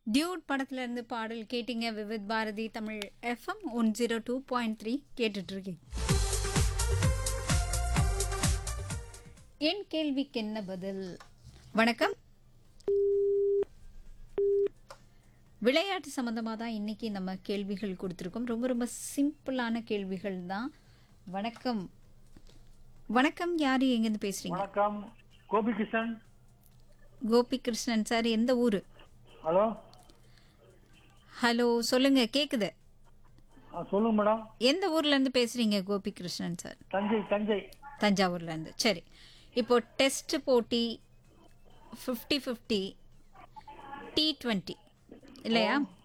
Dude படத்துல இருந்து பாடல் கேட்டீங்க Vividh Bharati Tamil FM one zero two point three கேட்டுட்டு இருக்கீங்க என் கேள்விக்கு என்ன பதில் வணக்கம் விளையாட்டு சம்மந்தமாக தான் இன்னைக்கு நம்ம கேள்விகள் கொடுத்துருக்கோம் ரொம்ப ரொம்ப சிம்பிளான கேள்விகள் தான் வணக்கம் வணக்கம் யார் எங்கேருந்து பேசுறீங்க வணக்கம் கோபிகிருஷ்ணன் கோபி கிருஷ்ணன் சார் எந்த ஊர் ஹலோ ஹலோ சொல்லுங்க கேக்குது ஆ, சொல்லுங்க மேடம் எந்த ஊர்ல இருந்து பேசுறீங்க கோபி கிருஷ்ணன் சார் தஞ்சை தஞ்சை தஞ்சாவூர்ல இருந்து சரி இப்போ டெஸ்ட் போட்டி ஃபிஃப்டி ஃபிஃப்டி டி ட்வெண்ட்டி இல்லையா